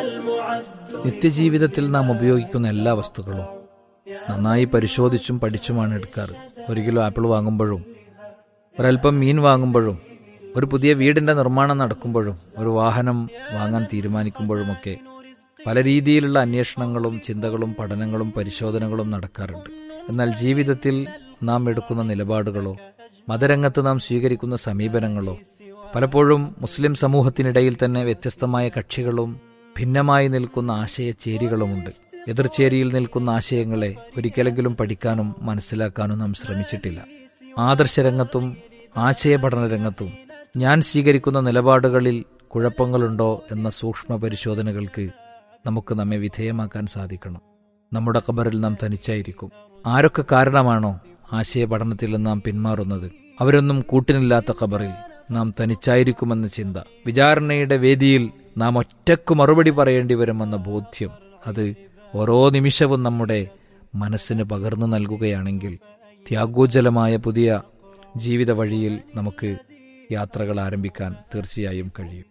നിത്യജീവിതത്തിൽ നാം ഉപയോഗിക്കുന്ന എല്ലാ വസ്തുക്കളും നന്നായി പരിശോധിച്ചും പഠിച്ചുമാണ് എടുക്കാറ് ഒരു കിലോ ആപ്പിൾ വാങ്ങുമ്പോഴും ഒരൽപ്പം മീൻ വാങ്ങുമ്പോഴും ഒരു പുതിയ വീടിന്റെ നിർമ്മാണം നടക്കുമ്പോഴും ഒരു വാഹനം വാങ്ങാൻ തീരുമാനിക്കുമ്പോഴുമൊക്കെ പല രീതിയിലുള്ള അന്വേഷണങ്ങളും ചിന്തകളും പഠനങ്ങളും പരിശോധനകളും നടക്കാറുണ്ട് എന്നാൽ ജീവിതത്തിൽ നാം എടുക്കുന്ന നിലപാടുകളോ മതരംഗത്ത് നാം സ്വീകരിക്കുന്ന സമീപനങ്ങളോ പലപ്പോഴും മുസ്ലിം സമൂഹത്തിനിടയിൽ തന്നെ വ്യത്യസ്തമായ കക്ഷികളും ഭിന്നമായി നിൽക്കുന്ന ആശയചേരികളുമുണ്ട് എതിർചേരിയിൽ നിൽക്കുന്ന ആശയങ്ങളെ ഒരിക്കലെങ്കിലും പഠിക്കാനും മനസ്സിലാക്കാനും നാം ശ്രമിച്ചിട്ടില്ല ആദർശരംഗത്തും ആശയപഠന രംഗത്തും ഞാൻ സ്വീകരിക്കുന്ന നിലപാടുകളിൽ കുഴപ്പങ്ങളുണ്ടോ എന്ന സൂക്ഷ്മ പരിശോധനകൾക്ക് നമുക്ക് നമ്മെ വിധേയമാക്കാൻ സാധിക്കണം നമ്മുടെ ഖബറിൽ നാം തനിച്ചായിരിക്കും ആരൊക്കെ കാരണമാണോ ആശയപഠനത്തിൽ നാം പിന്മാറുന്നത് അവരൊന്നും കൂട്ടിനില്ലാത്ത ഖബറിൽ നാം തനിച്ചായിരിക്കുമെന്ന ചിന്ത വിചാരണയുടെ വേദിയിൽ നാം ഒറ്റക്ക് മറുപടി പറയേണ്ടി വരുമെന്ന ബോധ്യം അത് ഓരോ നിമിഷവും നമ്മുടെ മനസ്സിന് പകർന്നു നൽകുകയാണെങ്കിൽ ത്യാഗോജ്ജലമായ പുതിയ ജീവിത വഴിയിൽ നമുക്ക് യാത്രകൾ ആരംഭിക്കാൻ തീർച്ചയായും കഴിയും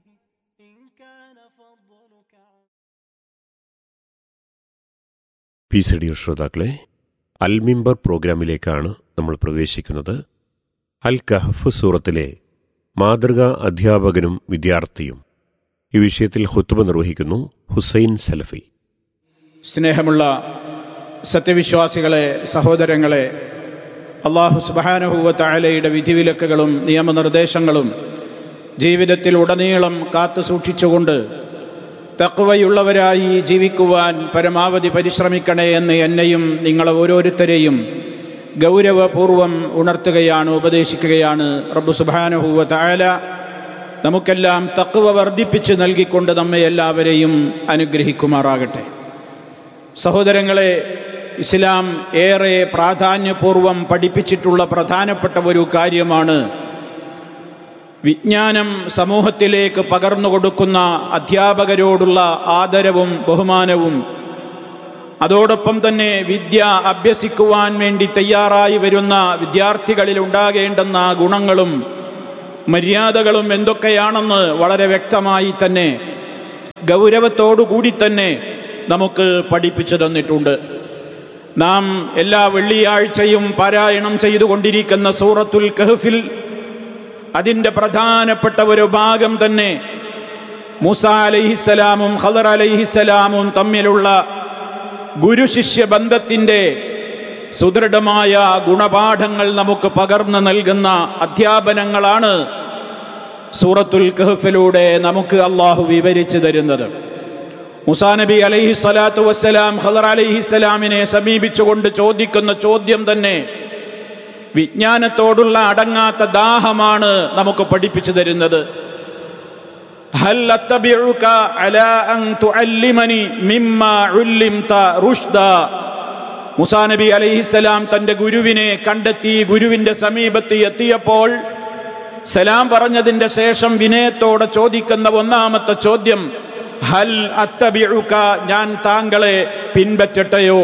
പി സി ഡി ശ്രോതാക്കളെ അൽമിംബർ പ്രോഗ്രാമിലേക്കാണ് നമ്മൾ പ്രവേശിക്കുന്നത് അൽ കഹഫ് സൂറത്തിലെ മാതൃകാ അധ്യാപകനും വിദ്യാർത്ഥിയും ഈ വിഷയത്തിൽ ഹുത്തുബ നിർവഹിക്കുന്നു ഹുസൈൻ സലഫി സ്നേഹമുള്ള സത്യവിശ്വാസികളെ സഹോദരങ്ങളെ അള്ളാഹു സുബാനഹുവ താലയുടെ വിധിവിലക്കുകളും നിയമനിർദ്ദേശങ്ങളും ജീവിതത്തിൽ ഉടനീളം കാത്തു സൂക്ഷിച്ചുകൊണ്ട് തക്വയുള്ളവരായി ജീവിക്കുവാൻ പരമാവധി പരിശ്രമിക്കണേ എന്ന് എന്നെയും നിങ്ങളെ ഓരോരുത്തരെയും ഗൗരവപൂർവം ഉണർത്തുകയാണ് ഉപദേശിക്കുകയാണ് റബ്ബു സുബാനഹുവ താല നമുക്കെല്ലാം തക്വ വർദ്ധിപ്പിച്ച് നൽകിക്കൊണ്ട് നമ്മെ എല്ലാവരെയും അനുഗ്രഹിക്കുമാറാകട്ടെ സഹോദരങ്ങളെ ഇസ്ലാം ഏറെ പ്രാധാന്യപൂർവം പഠിപ്പിച്ചിട്ടുള്ള പ്രധാനപ്പെട്ട ഒരു കാര്യമാണ് വിജ്ഞാനം സമൂഹത്തിലേക്ക് പകർന്നു കൊടുക്കുന്ന അധ്യാപകരോടുള്ള ആദരവും ബഹുമാനവും അതോടൊപ്പം തന്നെ വിദ്യ അഭ്യസിക്കുവാൻ വേണ്ടി തയ്യാറായി വരുന്ന വിദ്യാർത്ഥികളിൽ ഉണ്ടാകേണ്ടുന്ന ഗുണങ്ങളും മര്യാദകളും എന്തൊക്കെയാണെന്ന് വളരെ വ്യക്തമായി തന്നെ ഗൗരവത്തോടുകൂടി തന്നെ നമുക്ക് പഠിപ്പിച്ചു തന്നിട്ടുണ്ട് നാം എല്ലാ വെള്ളിയാഴ്ചയും പാരായണം ചെയ്തുകൊണ്ടിരിക്കുന്ന സൂറത്തുൽ കഹഫിൽ അതിൻ്റെ പ്രധാനപ്പെട്ട ഒരു ഭാഗം തന്നെ മൂസ അലൈഹിസലാമും ഖദർ അലൈഹിസലാമും തമ്മിലുള്ള ഗുരുശിഷ്യ ബന്ധത്തിൻ്റെ സുദൃഢമായ ഗുണപാഠങ്ങൾ നമുക്ക് പകർന്നു നൽകുന്ന അധ്യാപനങ്ങളാണ് സൂറത്തുൽ കഹഫിലൂടെ നമുക്ക് അള്ളാഹു വിവരിച്ചു തരുന്നത് മുസാ നബി അലൈഹി സ്വലാത്തു വസ്സലാം ഖദർ അലൈഹിസ്സലാമിനെ സമീപിച്ചുകൊണ്ട് ചോദിക്കുന്ന ചോദ്യം തന്നെ വിജ്ഞാനത്തോടുള്ള അടങ്ങാത്ത ദാഹമാണ് നമുക്ക് പഠിപ്പിച്ചു തരുന്നത് ഹൽ അത്തബിഉക അലാ അൻ തുഅല്ലിമനി മിമ്മാ ഉല്ലിംത റുഷ്ദ മുസാ നബി അലൈഹിസ്സലാം തന്റെ ഗുരുവിനെ കണ്ടെത്തി ഗുരുവിന്റെ സമീപത്ത് എത്തിയപ്പോൾ സലാം പറഞ്ഞതിന്റെ ശേഷം വിനയത്തോടെ ചോദിക്കുന്ന ഒന്നാമത്തെ ചോദ്യം ഹൽ അത്തബിഉക ഞാൻ താങ്കളെ പിൻപറ്റട്ടെയോ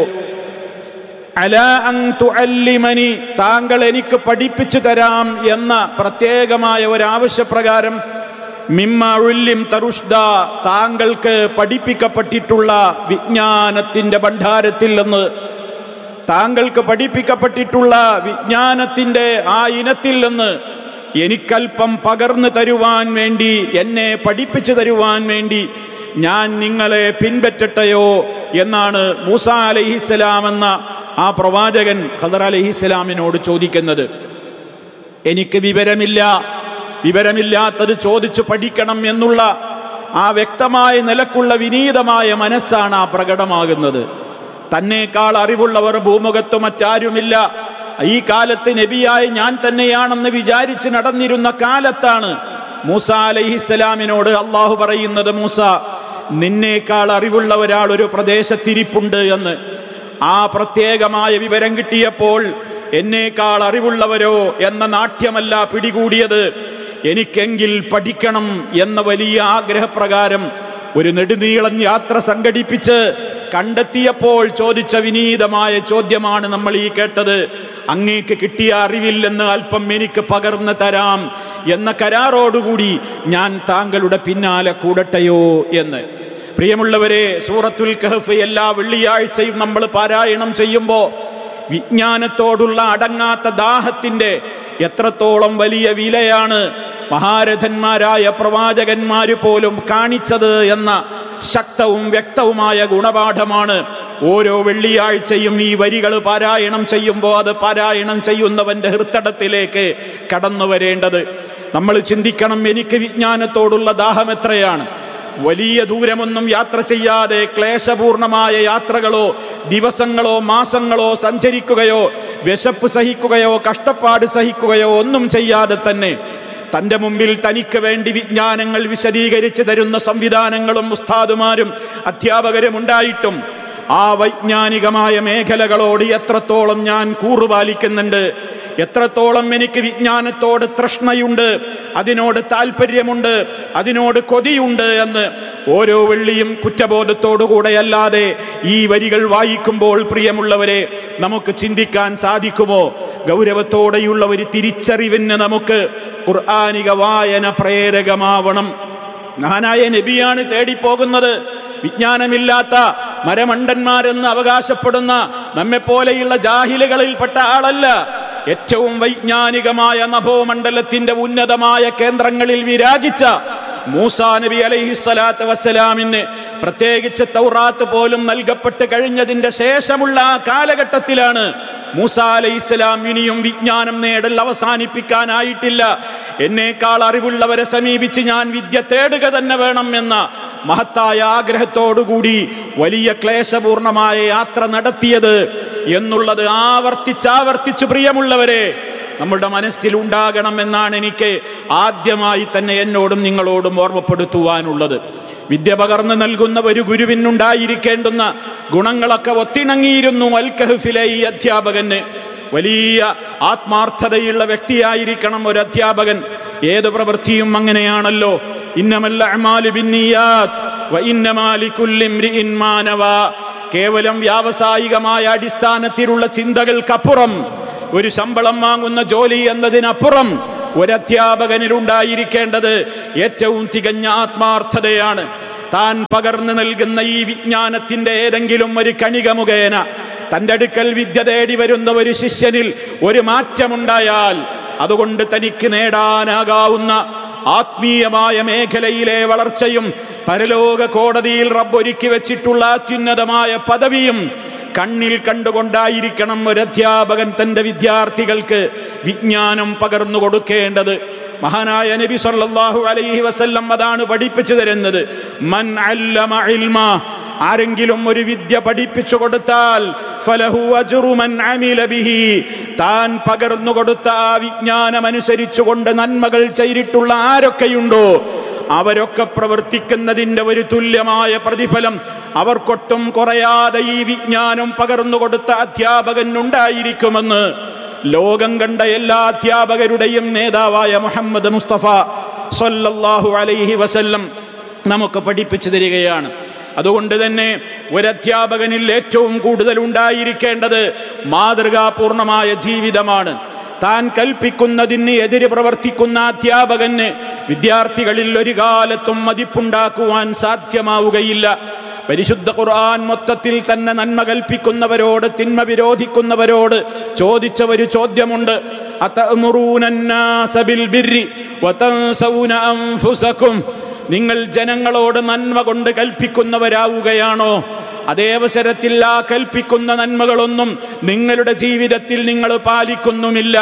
അല അൻ തുഅല്ലിമനി താങ്കൾ എനിക്ക് പഠിപ്പിച്ചു തരാം എന്ന പ്രത്യേകമായ ഒരു ആവശ്യപ്രകാരം മിമ്മ ഉല്ലിം തരുഷ്ദ താങ്കൾക്ക് പഠിപ്പിക്കപ്പെട്ടിട്ടുള്ള വിജ്ഞാനത്തിന്റെ ഭണ്ഡാരത്തിൽ നിന്ന് താങ്കൾക്ക് പഠിപ്പിക്കപ്പെട്ടിട്ടുള്ള വിജ്ഞാനത്തിന്റെ ആ ഇനത്തിൽ നിന്ന് എനിക്കൽപ്പം പകർന്നു തരുവാൻ വേണ്ടി എന്നെ പഠിപ്പിച്ചു തരുവാൻ വേണ്ടി ഞാൻ നിങ്ങളെ പിൻപറ്റട്ടെയോ എന്നാണ് മൂസ അലഹിസ്സലാം എന്ന ആ പ്രവാചകൻ ഖദർ അലഹിസ്സലാമിനോട് ചോദിക്കുന്നത് എനിക്ക് വിവരമില്ല വിവരമില്ലാത്തത് ചോദിച്ചു പഠിക്കണം എന്നുള്ള ആ വ്യക്തമായ നിലക്കുള്ള വിനീതമായ മനസ്സാണ് ആ പ്രകടമാകുന്നത് തന്നേക്കാൾ അറിവുള്ളവർ ഭൂമുഖത്ത് മറ്റാരുമില്ല ഈ കാലത്ത് നബിയായി ഞാൻ തന്നെയാണെന്ന് വിചാരിച്ച് നടന്നിരുന്ന കാലത്താണ് മൂസ അലഹിസ്സലാമിനോട് അള്ളാഹു പറയുന്നത് മൂസ നിന്നേക്കാൾ അറിവുള്ള ഒരാൾ ഒരു പ്രദേശത്തിരിപ്പുണ്ട് എന്ന് ആ പ്രത്യേകമായ വിവരം കിട്ടിയപ്പോൾ എന്നേക്കാൾ അറിവുള്ളവരോ എന്ന നാട്യമല്ല പിടികൂടിയത് എനിക്കെങ്കിൽ പഠിക്കണം എന്ന വലിയ ആഗ്രഹപ്രകാരം ഒരു നെടുനീളം യാത്ര സംഘടിപ്പിച്ച് കണ്ടെത്തിയപ്പോൾ ചോദിച്ച വിനീതമായ ചോദ്യമാണ് നമ്മൾ ഈ കേട്ടത് അങ്ങേക്ക് കിട്ടിയ അറിവില്ലെന്ന് അല്പം എനിക്ക് പകർന്നു തരാം എന്ന കരാറോടുകൂടി ഞാൻ താങ്കളുടെ പിന്നാലെ കൂടട്ടെയോ എന്ന് പ്രിയമുള്ളവരെ സൂറത്തുൽ കഹഫ് എല്ലാ വെള്ളിയാഴ്ചയും നമ്മൾ പാരായണം ചെയ്യുമ്പോൾ വിജ്ഞാനത്തോടുള്ള അടങ്ങാത്ത ദാഹത്തിന്റെ എത്രത്തോളം വലിയ വിലയാണ് മഹാരഥന്മാരായ പ്രവാചകന്മാര് പോലും കാണിച്ചത് എന്ന ശക്തവും വ്യക്തവുമായ ഗുണപാഠമാണ് ഓരോ വെള്ളിയാഴ്ചയും ഈ വരികൾ പാരായണം ചെയ്യുമ്പോൾ അത് പാരായണം ചെയ്യുന്നവന്റെ ഹൃത്തടത്തിലേക്ക് കടന്നു വരേണ്ടത് നമ്മൾ ചിന്തിക്കണം എനിക്ക് വിജ്ഞാനത്തോടുള്ള ദാഹം എത്രയാണ് വലിയ ദൂരമൊന്നും യാത്ര ചെയ്യാതെ ക്ലേശപൂർണമായ യാത്രകളോ ദിവസങ്ങളോ മാസങ്ങളോ സഞ്ചരിക്കുകയോ വിശപ്പ് സഹിക്കുകയോ കഷ്ടപ്പാട് സഹിക്കുകയോ ഒന്നും ചെയ്യാതെ തന്നെ തൻ്റെ മുമ്പിൽ തനിക്ക് വേണ്ടി വിജ്ഞാനങ്ങൾ വിശദീകരിച്ച് തരുന്ന സംവിധാനങ്ങളും ഉസ്താദുമാരും അധ്യാപകരും ഉണ്ടായിട്ടും ആ വൈജ്ഞാനികമായ മേഖലകളോട് എത്രത്തോളം ഞാൻ കൂറുപാലിക്കുന്നുണ്ട് എത്രത്തോളം എനിക്ക് വിജ്ഞാനത്തോട് തൃഷ്ണയുണ്ട് അതിനോട് താല്പര്യമുണ്ട് അതിനോട് കൊതിയുണ്ട് എന്ന് ഓരോ വെള്ളിയും കുറ്റബോധത്തോടുകൂടെയല്ലാതെ ഈ വരികൾ വായിക്കുമ്പോൾ പ്രിയമുള്ളവരെ നമുക്ക് ചിന്തിക്കാൻ സാധിക്കുമോ ഗൗരവത്തോടെയുള്ള ഒരു തിരിച്ചറിവിന് നമുക്ക് ഖുർആാനിക വായന പ്രേരകമാവണം മഹാനായ നബിയാണ് തേടിപ്പോകുന്നത് വിജ്ഞാനമില്ലാത്ത മരമണ്ടന്മാരെന്ന് അവകാശപ്പെടുന്ന നമ്മെപ്പോലെയുള്ള ജാഹിലുകളിൽപ്പെട്ട ആളല്ല ഏറ്റവും വൈജ്ഞാനികമായ നഭോമണ്ഡലത്തിന്റെ ഉന്നതമായ കേന്ദ്രങ്ങളിൽ വിരാജിച്ച മൂസാ നബി അലൈഹി സ്വലാത്ത് വസ്സലാമിന് പ്രത്യേകിച്ച് തൗറാത്ത് പോലും നൽകപ്പെട്ട് കഴിഞ്ഞതിന്റെ ശേഷമുള്ള ആ കാലഘട്ടത്തിലാണ് മൂസ അലൈഹിസ്സലാം ഇനിയും വിജ്ഞാനം നേടൽ അവസാനിപ്പിക്കാനായിട്ടില്ല എന്നേക്കാൾ അറിവുള്ളവരെ സമീപിച്ച് ഞാൻ വിദ്യ തേടുക തന്നെ വേണം എന്ന മഹത്തായ ആഗ്രഹത്തോടുകൂടി വലിയ ക്ലേശപൂർണമായ യാത്ര നടത്തിയത് എന്നുള്ളത് ആവർത്തിച്ചാവർത്തിച്ചു പ്രിയമുള്ളവരെ നമ്മുടെ മനസ്സിൽ ഉണ്ടാകണം എന്നാണ് എനിക്ക് ആദ്യമായി തന്നെ എന്നോടും നിങ്ങളോടും ഓർമ്മപ്പെടുത്തുവാനുള്ളത് വിദ്യ പകർന്നു നൽകുന്ന ഒരു ഗുരുവിനുണ്ടായിരിക്കേണ്ടുന്ന ഗുണങ്ങളൊക്കെ ഒത്തിണങ്ങിയിരുന്നു അൽ കഹഫിലെ ഈ അധ്യാപകന് വലിയ ആത്മാർത്ഥതയുള്ള വ്യക്തിയായിരിക്കണം ഒരു അധ്യാപകൻ ഏത് പ്രവൃത്തിയും അങ്ങനെയാണല്ലോ ഇന്നമല്ല അഅ്മാലു ബിന്നിയാത്ത് വ ഇന്നമാ ലികുല്ലി ഇംരിഇൻ മാ നവാ. കേവലം വ്യാവസായികമായ അടിസ്ഥാനത്തിലുള്ള ചിന്തകൾക്കപ്പുറം ഒരു ശമ്പളം വാങ്ങുന്ന ജോലി എന്നതിനപ്പുറം ഒരധ്യാപകനിൽ ഉണ്ടായിരിക്കേണ്ടത് ഏറ്റവും തികഞ്ഞ ആത്മാർത്ഥതയാണ് താൻ പകർന്നു നൽകുന്ന ഈ വിജ്ഞാനത്തിന്റെ ഏതെങ്കിലും ഒരു കണിക മുഖേന തന്റെ അടുക്കൽ വിദ്യ തേടി വരുന്ന ഒരു ശിഷ്യനിൽ ഒരു മാറ്റമുണ്ടായാൽ അതുകൊണ്ട് തനിക്ക് നേടാനാകാവുന്ന ആത്മീയമായ മേഖലയിലെ വളർച്ചയും പരലോക കോടതിയിൽ റബ്ബൊരുക്കി വെച്ചിട്ടുള്ള അത്യുന്നതമായ പദവിയും കണ്ണിൽ കണ്ടുകൊണ്ടായിരിക്കണം ഒരു അധ്യാപകൻ തന്റെ വിദ്യാർത്ഥികൾക്ക് വിജ്ഞാനം പകർന്നു കൊടുക്കേണ്ടത് മഹാനായ നബി സല്ലല്ലാഹു അലൈഹി വസല്ലം അതാണ് പഠിപ്പിച്ചു തരുന്നത് മൻ അല്ലമ ഇൽമ ആരെങ്കിലും ഒരു വിദ്യ പഠിപ്പിച്ചു കൊടുത്താൽ ഫലഹു അജ്റു മൻ അമില ബിഹി താൻ പകർന്നു കൊടുത്ത ആ വിജ്ഞാനം അനുസരിച്ചുകൊണ്ട് നന്മകൾ ചെയ്തിട്ടുള്ള ആരൊക്കെയുണ്ടോ അവരൊക്കെ പ്രവർത്തിക്കുന്നതിന്റെ ഒരു തുല്യമായ പ്രതിഫലം അവർക്കൊട്ടും കുറയാതെ ഈ വിജ്ഞാനം പകർന്നു കൊടുത്ത അധ്യാപകനുണ്ടായിരിക്കുമെന്ന് ലോകം കണ്ട എല്ലാ അധ്യാപകരുടെയും നേതാവായ മുഹമ്മദ് മുസ്തഫ സല്ലല്ലാഹു അലൈഹി വസല്ലം നമുക്ക് പഠിപ്പിച്ചു തരികയാണ് അതുകൊണ്ട് തന്നെ ഒരധ്യാപകനിൽ ഏറ്റവും കൂടുതൽ ഉണ്ടായിരിക്കേണ്ടത് മാതൃകാപൂർണമായ ജീവിതമാണ് താൻ കൽപ്പിക്കുന്നതിന് എതിര് പ്രവർത്തിക്കുന്ന അധ്യാപകന് വിദ്യാർത്ഥികളിൽ ഒരു കാലത്തും മതിപ്പുണ്ടാക്കുവാൻ സാധ്യമാവുകയില്ല പരിശുദ്ധ ഖുർആൻ മൊത്തത്തിൽ തന്നെ നന്മ കൽപ്പിക്കുന്നവരോട് തിന്മ വിരോധിക്കുന്നവരോട് ചോദിച്ച ഒരു ചോദ്യമുണ്ട് അതഅ്മുറൂന النَّاسَ بِالْبِرِّ وَتَنْسَوْنَ أَنفُسَكُمْ നിങ്ങൾ ജനങ്ങളോട് നന്മ കൊണ്ട് കൽപ്പിക്കുന്നവരാവുകയാണോ അതേ അവസരത്തിൽ ആ കൽപ്പിക്കുന്ന നന്മകളൊന്നും നിങ്ങളുടെ ജീവിതത്തിൽ നിങ്ങൾ പാലിക്കുന്നുമില്ല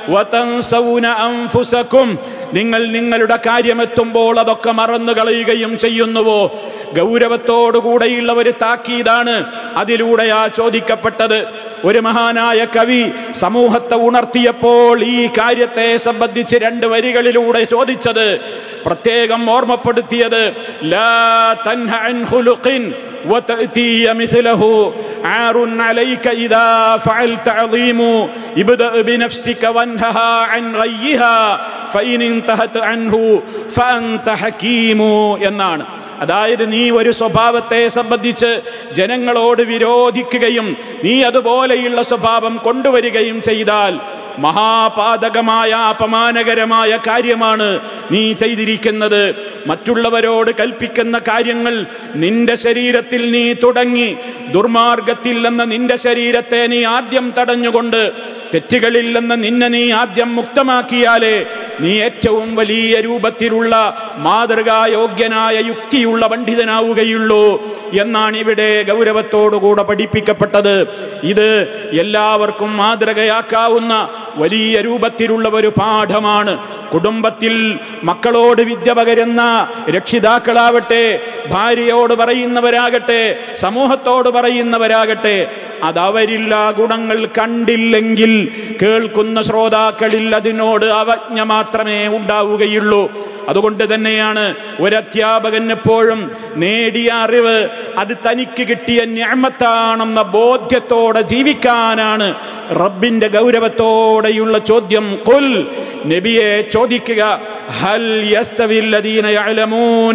വതൻസൗന അൻഫുസക്കും നിങ്ങൾ നിങ്ങളുടെ കാര്യമെത്തുമ്പോൾ അതൊക്കെ മറന്നു കളയുകയും ചെയ്യുന്നുവോ ഗൗരവത്തോടുകൂടെയുള്ള ഒരു താക്കീതാണ് അതിലൂടെയാ ചോദിക്കപ്പെട്ടത് ഒരു മഹാനായ കവി സമൂഹത്തെ ഉണർത്തിയപ്പോൾ ഈ കാര്യത്തെ സംബന്ധിച്ച് രണ്ട് വരികളിലൂടെ ചോദിച്ചത് പ്രത്യേകം ഓർമ്മപ്പെടുത്തിയത് ലാ തൻഹ അൻ ഖുലുഖിൻ وتأتي مثله عار عليك إذا فعلت عظيم ابدأ بنفسك وانهها عن غيها فإن انتهت عنه فأنت حكيم എന്നാണ് അതായത് നീ ഒരു സ്വഭാവത്തെ സംബന്ധിച്ച് ജനങ്ങളോട് വിരോധിക്കുകയും നീ അതുപോലെയുള്ള സ്വഭാവം കൊണ്ടുവരികയും ചെയ്താൽ മഹാപാതകമായ അപമാനകരമായ കാര്യമാണ് നീ ചെയ്തിരിക്കുന്നത് മറ്റുള്ളവരോട് കൽപ്പിക്കുന്ന കാര്യങ്ങൾ നിന്റെ ശരീരത്തിൽ നീ തുടങ്ങി ദുർമാർഗത്തിൽ നിന്ന് നിന്റെ ശരീരത്തെ നീ ആദ്യം തടഞ്ഞുകൊണ്ട് തെറ്റുകളിൽ നിന്ന് നിന്നെ നീ ആദ്യം മുക്തമാക്കിയാലേ നീ ഏറ്റവും വലിയ രൂപത്തിലുള്ള മാതൃകായോഗ്യനായ യുക്തിയുള്ള പണ്ഡിതനാവുകയുള്ളൂ എന്നാണ് ഇവിടെ ഗൗരവത്തോടുകൂടെ പഠിപ്പിക്കപ്പെട്ടത് ഇത് എല്ലാവർക്കും മാതൃകയാക്കാവുന്ന വലിയ രൂപത്തിലുള്ള ഒരു പാഠമാണ് കുടുംബത്തിൽ മക്കളോട് വിദ്യ പകരുന്ന രക്ഷിതാക്കളാവട്ടെ ഭാര്യയോട് പറയുന്നവരാകട്ടെ സമൂഹത്തോട് പറയുന്നവരാകട്ടെ അതവരിൽ ആ ഗുണങ്ങൾ കണ്ടില്ലെങ്കിൽ കേൾക്കുന്ന ശ്രോതാക്കളിൽ അതിനോട് അവജ്ഞ മാത്രമേ ഉണ്ടാവുകയുള്ളൂ അതുകൊണ്ട് തന്നെയാണ് ഒരധ്യാപകൻ എപ്പോഴും നേടിയ അറിവ് അത് തനിക്ക് കിട്ടിയ ഞാമത്താണെന്ന ബോധ്യത്തോടെ ജീവിക്കാനാണ് റബ്ബിന്റെ ഗൗരവത്തോടെയുള്ള ചോദ്യം കൊൽ നബിയെ ചോദിക്കുക ഹൽ യസ്തവില്ലദീന യഅലമൂന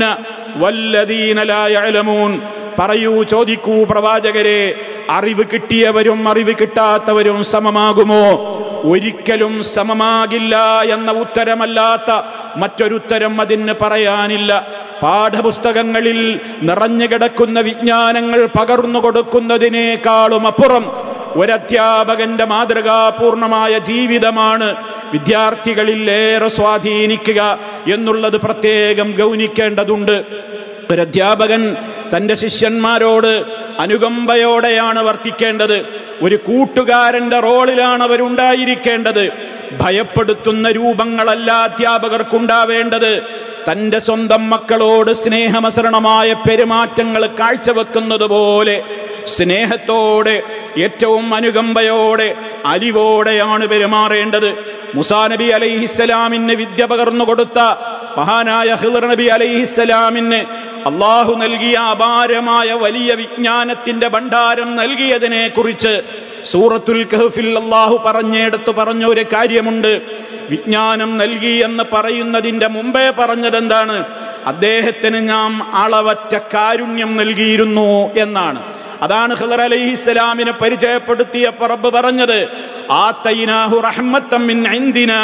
വല്ലദീന ലാ യഅലമൂൻ പറയൂ ചോദിക്കൂ പ്രവാചകരെ അറിവ് കിട്ടിയവരും അറിവ് കിട്ടാത്തവരും സമമാകുമോ ഒരിക്കലും സമമാകില്ല എന്ന ഉത്തരമല്ലാത്ത മറ്റൊരുത്തരം അതിന് പറയാനില്ല പാഠപുസ്തകങ്ങളിൽ നിറഞ്ഞു കിടക്കുന്ന വിജ്ഞാനങ്ങൾ പകർന്നു കൊടുക്കുന്നതിനേക്കാളും അപ്പുറം ഒരധ്യാപകന്റെ മാതൃകാപൂർണമായ ജീവിതമാണ് വിദ്യാർത്ഥികളിൽ ഏറെ സ്വാധീനിക്കുക എന്നുള്ളത് പ്രത്യേകം ഗൗനിക്കേണ്ടതുണ്ട് ഒരധ്യാപകൻ തൻ്റെ ശിഷ്യന്മാരോട് അനുകമ്പയോടെയാണ് വർത്തിക്കേണ്ടത് ഒരു കൂട്ടുകാരന്റെ റോളിലാണ് അവരുണ്ടായിരിക്കേണ്ടത് ഭയപ്പെടുത്തുന്ന രൂപങ്ങളല്ല അധ്യാപകർക്കുണ്ടാവേണ്ടത് തൻ്റെ സ്വന്തം മക്കളോട് സ്നേഹമസരണമായ പെരുമാറ്റങ്ങൾ കാഴ്ചവെക്കുന്നത് പോലെ സ്നേഹത്തോടെ ഏറ്റവും അനുകമ്പയോടെ അലിവോടെയാണ് പെരുമാറേണ്ടത് മുസാ നബി അലൈഹിസ്സലാമിന് വിദ്യ പകർന്നു കൊടുത്ത മഹാനായ ഹിളർ നബി അലൈഹിസ്സലാമിന് അള്ളാഹു നൽകിയ അപാരമായ വലിയ വിജ്ഞാനത്തിന്റെ ഭണ്ഡാരം നൽകിയതിനെ കുറിച്ച് സൂറത്തുൽ കഹഫിൽ അള്ളാഹു പറഞ്ഞെടുത്ത് പറഞ്ഞ ഒരു കാര്യമുണ്ട് വിജ്ഞാനം നൽകി എന്ന് പറയുന്നതിന്റെ മുമ്പേ പറഞ്ഞതെന്താണ് അദ്ദേഹത്തിന് നാം അളവറ്റ കാരുണ്യം നൽകിയിരുന്നു എന്നാണ് അതാണ് ഖിദർ അലൈഹിസ്സലാമിനെ പരിചയപ്പെടുത്തിയ റബ്ബ് പറഞ്ഞത് ആതൈനാഹു റഹ്മത്തം മിൻ ഇൻദിനാ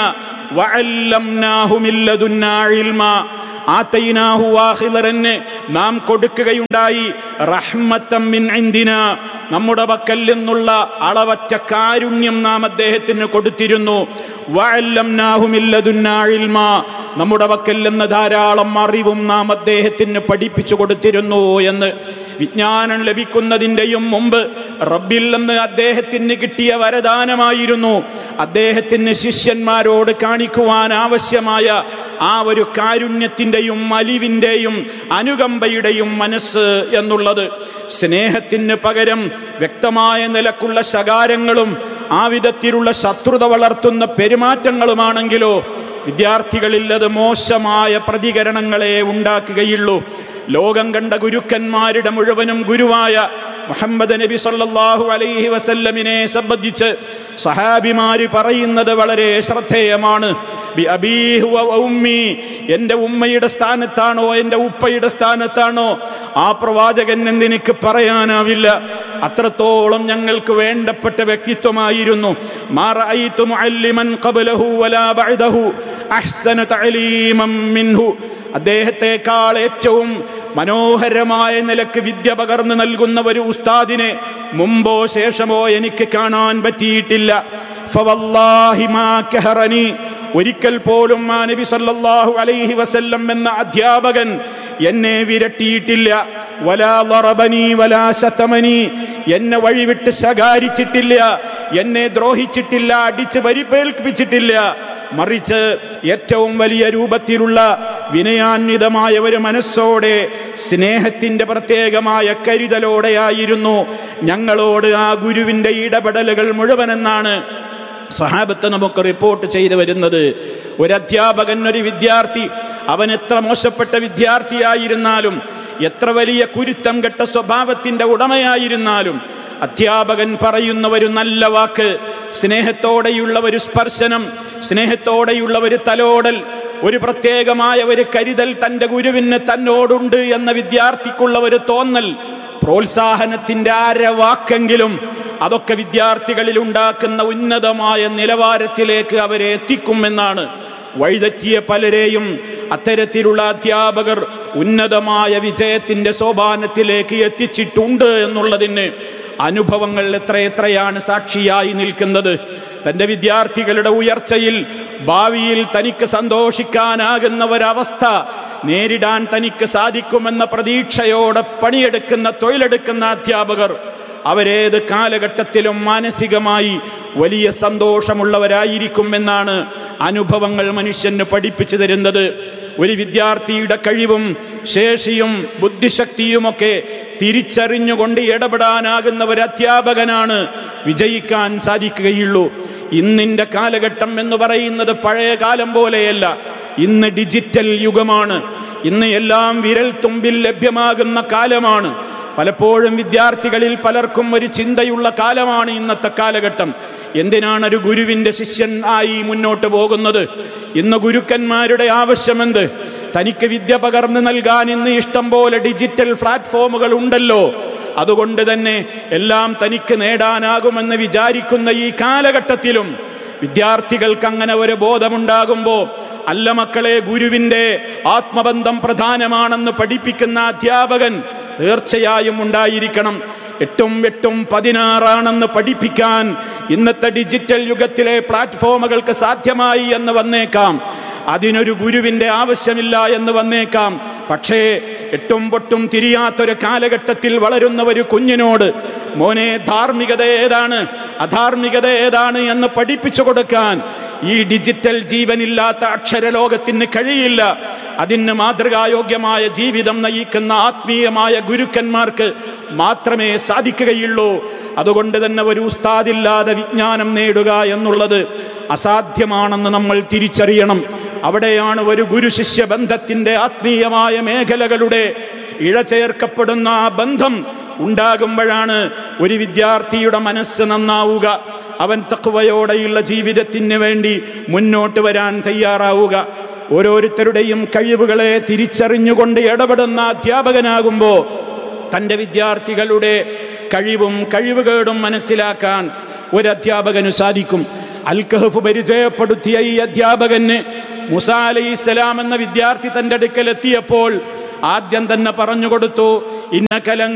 വഅല്ലംനാഹു മിൻ ലദുന്നാ ഇൽമാ ആതൈനാഹു വാഹിലറന് നാം കൊടുക്കുകയുണ്ടായി റഹ്മത്തം മിൻ ഇൻദിനാ നമ്മുടെ പക്കൽ നിന്നുള്ള അളവറ്റ കാരുണ്യം നാം അദ്ദേഹത്തിന് കൊടുത്തിരുന്നു വഅല്ലംനാഹു മിൻ ലദുന്നാ ഇൽമാ നമ്മുടെ പക്കൽ നിന്ന് ധാരാളം അറിവും നാം അദ്ദേഹത്തിന് പഠിപ്പിച്ചു കൊടുത്തിരുന്നു എന്ന് വിജ്ഞാനം ലഭിക്കുന്നതിൻ്റെയും മുമ്പ് റബ്ബിൽ നിന്ന് അദ്ദേഹത്തിന് കിട്ടിയ വരദാനമായിരുന്നു അദ്ദേഹത്തിന് ശിഷ്യന്മാരോട് കാണിക്കുവാൻ ആവശ്യമായ ആ ഒരു കാരുണ്യത്തിൻ്റെയും അലിവിൻ്റെയും അനുകമ്പയുടെയും മനസ്സ് എന്നുള്ളത് സ്നേഹത്തിന് പകരം വ്യക്തമായ നിലക്കുള്ള ശകാരങ്ങളും ആ വിധത്തിലുള്ള ശത്രുത വളർത്തുന്ന പെരുമാറ്റങ്ങളുമാണെങ്കിലോ വിദ്യാർത്ഥികളിൽ അത് മോശമായ പ്രതികരണങ്ങളെ ഉണ്ടാക്കുകയുള്ളൂ ലോകം കണ്ട ഗുരുക്കന്മാരുടെ മുഴുവനും ഗുരുവായ മുഹമ്മദ് നബി സല്ലല്ലാഹു അലൈഹി വസല്ലമിനെ സംബന്ധിച്ച് സഹാബിമാര് പറയുന്നത് വളരെ ശ്രദ്ധേയമാണ് ബി അബീഹി വ ഉമ്മി എൻ്റെ ഉമ്മയുടെ സ്ഥാനത്താണോ എൻ്റെ ഉപ്പയുടെ സ്ഥാനത്താണോ ആ പ്രവാചകൻ എന്നെനിക്ക് പറയാനാവില്ല അത്രത്തോളം ഞങ്ങൾക്ക് വേണ്ടപ്പെട്ട വ്യക്തിത്വമായിരുന്നു മാ റഅയ്തു മുഅല്ലിമൻ ഖബ്ലഹു വലാ ബഅദഹു അഹ്സന തഅലീമൻ മിൻഹു അദ്ദേഹത്തെക്കാൾ ഏറ്റവും മനോഹരമായ നിലക്ക് വിദ്യ പകർന്നു നൽകുന്ന ഒരു ഉസ്താദിനെ മുമ്പോ ശേഷമോ എനിക്ക് കാണാൻ പറ്റിയിട്ടില്ല ഫവല്ലാഹി മാ കഹറനി ഒരിക്കൽ പോലും ആ നബി സല്ലല്ലാഹു അലൈഹി വസല്ലം എന്ന അധ്യാപകൻ എന്നെ വിരട്ടിയിട്ടില്ല വലാ ലറബനി വലാ ശതമനി എന്നെ വഴിവിട്ട് ശകാരിച്ചിട്ടില്ല എന്നെ ദ്രോഹിച്ചിട്ടില്ല അടിച്ച് പരിപ്പേൽപ്പിച്ചിട്ടില്ല മറിച്ച് ഏറ്റവും വലിയ രൂപത്തിലുള്ള വിനയാന്വിതമായ ഒരു മനസ്സോടെ സ്നേഹത്തിന്റെ പ്രത്യേകമായ കരുതലോടെയായിരുന്നു ഞങ്ങളോട് ആ ഗുരുവിന്റെ ഇടപെടലുകൾ മുഴുവനെന്നാണ് സഹാബത്ത് നമുക്ക് റിപ്പോർട്ട് ചെയ്തു വരുന്നത് ഒരു അധ്യാപകൻ ഒരു വിദ്യാർത്ഥി അവൻ എത്ര മോശപ്പെട്ട വിദ്യാർത്ഥിയായിരുന്നാലും എത്ര വലിയ കുരുത്തം കെട്ട സ്വഭാവത്തിന്റെ ഉടമയായിരുന്നാലും അധ്യാപകൻ പറയുന്ന ഒരു നല്ല വാക്ക് സ്നേഹത്തോടെയുള്ള ഒരു സ്പർശനം സ്നേഹത്തോടെയുള്ള ഒരു തലോടൽ ഒരു പ്രത്യേകമായ ഒരു കരുതൽ തൻ്റെ ഗുരുവിന് തന്നോടുണ്ട് എന്ന വിദ്യാർത്ഥിക്കുള്ള ഒരു തോന്നൽ പ്രോത്സാഹനത്തിന്റെ അര വാക്കെങ്കിലും അതൊക്കെ വിദ്യാർത്ഥികളിൽ ഉണ്ടാക്കുന്ന ഉന്നതമായ നിലവാരത്തിലേക്ക് അവരെ എത്തിക്കുമെന്നാണ് വഴിതെറ്റിയ പലരെയും അത്തരത്തിലുള്ള അധ്യാപകർ ഉന്നതമായ വിജയത്തിന്റെ സോപാനത്തിലേക്ക് എത്തിച്ചിട്ടുണ്ട് എന്നുള്ളതിന് അനുഭവങ്ങൾ എത്രയെത്രയാണ് സാക്ഷിയായി നിൽക്കുന്നത് തന്റെ വിദ്യാർത്ഥികളുടെ ഉയർച്ചയിൽ ഭാവിയിൽ തനിക്ക് സന്തോഷിക്കാനാകുന്ന ഒരവസ്ഥ നേരിടാൻ തനിക്ക് സാധിക്കുമെന്ന പ്രതീക്ഷയോടെ പണിയെടുക്കുന്ന തൊഴിലെടുക്കുന്ന അധ്യാപകർ അവരേത് കാലഘട്ടത്തിലും മാനസികമായി വലിയ സന്തോഷമുള്ളവരായിരിക്കും എന്നാണ് അനുഭവങ്ങൾ മനുഷ്യന് പഠിപ്പിച്ചു തരുന്നത് ഒരു വിദ്യാർത്ഥിയുടെ കഴിവും ശേഷിയും ബുദ്ധിശക്തിയുമൊക്കെ തിരിച്ചറിഞ്ഞുകൊണ്ട് ഇടപെടാനാകുന്ന ഒരു അധ്യാപകനാണ് വിജയിക്കാൻ സാധിക്കുകയുള്ളൂ ഇന്നിന്റെ കാലഘട്ടം എന്ന് പറയുന്നത് പഴയ കാലം പോലെയല്ല ഇന്ന് ഡിജിറ്റൽ യുഗമാണ് ഇന്ന് എല്ലാം വിരൽ തുമ്പിൽ ലഭ്യമാകുന്ന കാലമാണ് പലപ്പോഴും വിദ്യാർത്ഥികളിൽ പലർക്കും ഒരു ചിന്തയുള്ള കാലമാണ് ഇന്നത്തെ കാലഘട്ടം എന്തിനാണ് ഒരു ഗുരുവിന്റെ ശിഷ്യൻ ആയി മുന്നോട്ട് പോകുന്നത് ഇന്ന് ഗുരുക്കന്മാരുടെ ആവശ്യമെന്ത് തനിക്ക് വിദ്യ പകർന്നു നൽകാൻ ഇന്ന് ഇഷ്ടം പോലെ ഡിജിറ്റൽ പ്ലാറ്റ്ഫോമുകൾ ഉണ്ടല്ലോ അതുകൊണ്ട് തന്നെ എല്ലാം തനിക്ക് നേടാനാകുമെന്ന് വിചാരിക്കുന്ന ഈ കാലഘട്ടത്തിലും വിദ്യാർത്ഥികൾക്ക് അങ്ങനെ ഒരു ബോധമുണ്ടാകുമ്പോൾ അല്ല മക്കളെ ഗുരുവിന്റെ ആത്മബന്ധം പ്രധാനമാണെന്ന് പഠിപ്പിക്കുന്ന അധ്യാപകൻ തീർച്ചയായും ഉണ്ടായിരിക്കണം എട്ടും എട്ടും പതിനാറാണെന്ന് പഠിപ്പിക്കാൻ ഇന്നത്തെ ഡിജിറ്റൽ യുഗത്തിലെ പ്ലാറ്റ്ഫോമുകൾക്ക് സാധ്യമായി എന്ന് വന്നേക്കാം അതിനൊരു ഗുരുവിന്റെ ആവശ്യമില്ല എന്ന് വന്നേക്കാം പക്ഷേ എട്ടും പൊട്ടും തിരിയാത്തൊരു കാലഘട്ടത്തിൽ വളരുന്ന ഒരു കുഞ്ഞിനോട് മോനെ ധാർമ്മികത ഏതാണ് അധാർമികത ഏതാണ് എന്ന് പഠിപ്പിച്ചു കൊടുക്കാൻ ഈ ഡിജിറ്റൽ ജീവനില്ലാത്ത അക്ഷരലോകത്തിന് കഴിയില്ല അതിന് മാതൃകായോഗ്യമായ ജീവിതം നയിക്കുന്ന ആത്മീയമായ ഗുരുക്കന്മാർക്ക് മാത്രമേ സാധിക്കുകയുള്ളൂ അതുകൊണ്ട് തന്നെ ഒരു ഉസ്താദില്ലാതെ വിജ്ഞാനം നേടുക എന്നുള്ളത് അസാധ്യമാണെന്ന് നമ്മൾ തിരിച്ചറിയണം അവിടെയാണ് ഒരു ഗുരു ശിഷ്യ ബന്ധത്തിന്റെ ആത്മീയമായ മേഖലകളുടെ ഇഴചേർക്കപ്പെടുന്ന ആ ബന്ധം ഉണ്ടാകുമ്പോഴാണ് ഒരു വിദ്യാർത്ഥിയുടെ മനസ്സ് നന്നാവുക അവൻ തക്വയോടെയുള്ള ജീവിതത്തിന് വേണ്ടി മുന്നോട്ട് വരാൻ തയ്യാറാവുക ഓരോരുത്തരുടെയും കഴിവുകളെ തിരിച്ചറിഞ്ഞുകൊണ്ട് ഇടപെടുന്ന അധ്യാപകനാകുമ്പോൾ തൻ്റെ വിദ്യാർത്ഥികളുടെ കഴിവും കഴിവുകേടും മനസ്സിലാക്കാൻ ഒരു അധ്യാപകന് സാധിക്കും അൽ കഹഫ് പരിചയപ്പെടുത്തിയ ഈ അധ്യാപകന് മുസ അലൈഹി സ്വലാം എന്ന വിദ്യാർത്ഥി തൻ്റെ അടുക്കൽ എത്തിയപ്പോൾ ആദ്യം തന്നെ പറഞ്ഞു കൊടുത്തു ഇന്നകലം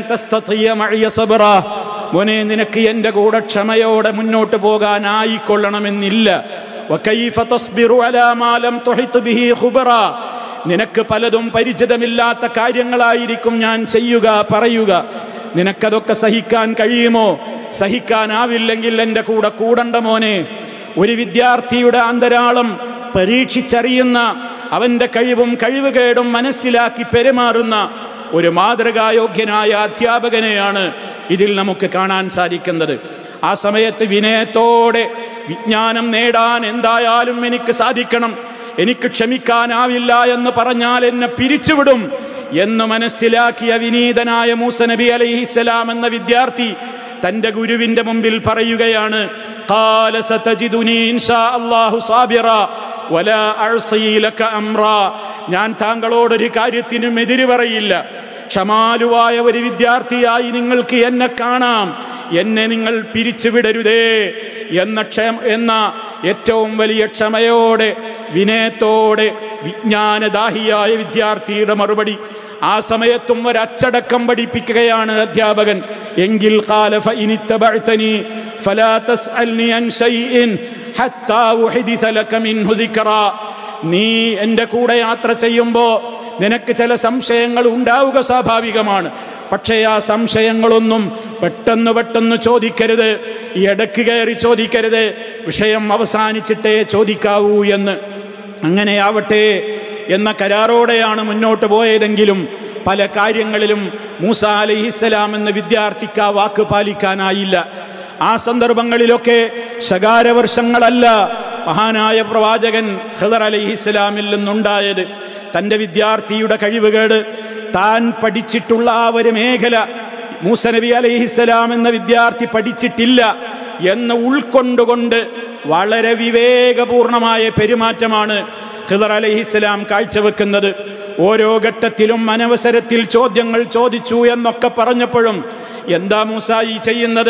മോനെ നിനക്ക് എൻ്റെ കൂടെ ക്ഷമയോടെ മുന്നോട്ട് പോകാനായിക്കൊള്ളണമെന്നില്ല വകൈഫ തസ്ബിറു അലാ മാ ലം തുഹിത് ബിഹി ഖുബറ നിനക്ക് പലതും പരിചിതമില്ലാത്ത കാര്യങ്ങളായിരിക്കും ഞാൻ ചെയ്യുക പറയുക നിനക്കതൊക്കെ സഹിക്കാൻ കഴിയുമോ സഹിക്കാനാവില്ലെങ്കിൽ എൻ്റെ കൂടെ കൂടണ്ട മോനെ ഒരു വിദ്യാർത്ഥിയുടെ അന്തരാളം പരീക്ഷിച്ചറിയുന്ന അവന്റെ കഴിവും കഴിവുകേടും മനസ്സിലാക്കി പെരുമാറുന്ന ഒരു മാതൃകായോഗ്യനായ അധ്യാപകനെയാണ് ഇതിൽ നമുക്ക് കാണാൻ സാധിക്കുന്നത് ആ സമയത്ത് വിനയത്തോടെ വിജ്ഞാനം നേടാൻ എന്തായാലും എനിക്ക് സാധിക്കണം എനിക്ക് ക്ഷമിക്കാനാവില്ല എന്ന് പറഞ്ഞാൽ എന്നെ പിരിച്ചുവിടും എന്ന് മനസ്സിലാക്കിയ വിനീതനായ മൂസ നബി അലൈഹിസ്സലാം എന്ന വിദ്യാർത്ഥി തന്റെ ഗുരുവിന്റെ മുമ്പിൽ പറയുകയാണ് "ഖാല സതജിദുനി ഇൻഷാ അല്ലാഹു സാബിറ വലാ അഅ്സീ ലക അംറാ." ഞാൻ താങ്കളോടൊരു കാര്യത്തിനും എതിര് പറയില്ല ക്ഷമാലുവായ ഒരു വിദ്യാർത്ഥിയായി നിങ്ങൾക്ക് എന്നെ കാണാം എന്നെ നിങ്ങൾ പിരിച്ചുവിടരുതേ എന്ന ക്ഷമ എന്ന ഏറ്റവും വലിയ ക്ഷമയോടെ വിനയത്തോടെ വിജ്ഞാനദാഹിയായ വിദ്യാർത്ഥിയുടെ മറുപടി ആ സമയത്തും ഒരച്ചടക്കം പഠിപ്പിക്കുകയാണ് അധ്യാപകൻ എങ്കിൽ ഖാല ഫഇനിത്തബഅതനി ഫലാ തസ്അൽനി അൻ ശൈഇൻ ഹത്താ ഉഹദിസ ലക മിൻഹു ദിക്റാ നീ എൻ്റെ കൂടെ യാത്ര ചെയ്യുമ്പോൾ നിനക്ക് ചില സംശയങ്ങൾ ഉണ്ടാവുക സ്വാഭാവികമാണ് പക്ഷേ ആ സംശയങ്ങളൊന്നും പെട്ടെന്ന് പെട്ടെന്ന് ചോദിക്കരുത് ഈ ഇടക്ക് കയറി ചോദിക്കരുത് വിഷയം അവസാനിച്ചിട്ടേ ചോദിക്കാവൂ എന്ന് അങ്ങനെയാവട്ടെ എന്ന കരാറോടെയാണ് മുന്നോട്ട് പോയതെങ്കിലും പല കാര്യങ്ങളിലും മൂസ അലഹിസ്സലാം എന്ന വിദ്യാർത്ഥിക്ക് ആ വാക്ക് പാലിക്കാനായില്ല ആ സന്ദർഭങ്ങളിലൊക്കെ ശകാരവർഷങ്ങളല്ല മഹാനായ പ്രവാചകൻ ഖദർ അലഹിസ്സലാമിൽ നിന്നുണ്ടായത് തൻ്റെ വിദ്യാർത്ഥിയുടെ കഴിവുകേട് താൻ പഠിച്ചിട്ടുള്ള ആ ഒരു മേഖല മൂസ നബി അലൈഹിസ്സലാം എന്ന വിദ്യാർത്ഥി പഠിച്ചിട്ടില്ല എന്ന് ഉൾക്കൊണ്ടുകൊണ്ട് വളരെ വിവേകപൂർണമായ പെരുമാറ്റമാണ് ഖിദർ അലൈഹിസ്സലാം കാഴ്ചവെക്കുന്നത് ഓരോ ഘട്ടത്തിലും അനവസരത്തിൽ ചോദ്യങ്ങൾ ചോദിച്ചു എന്നൊക്കെ പറഞ്ഞപ്പോഴും എന്താ മൂസ ഈ ചെയ്യുന്നത്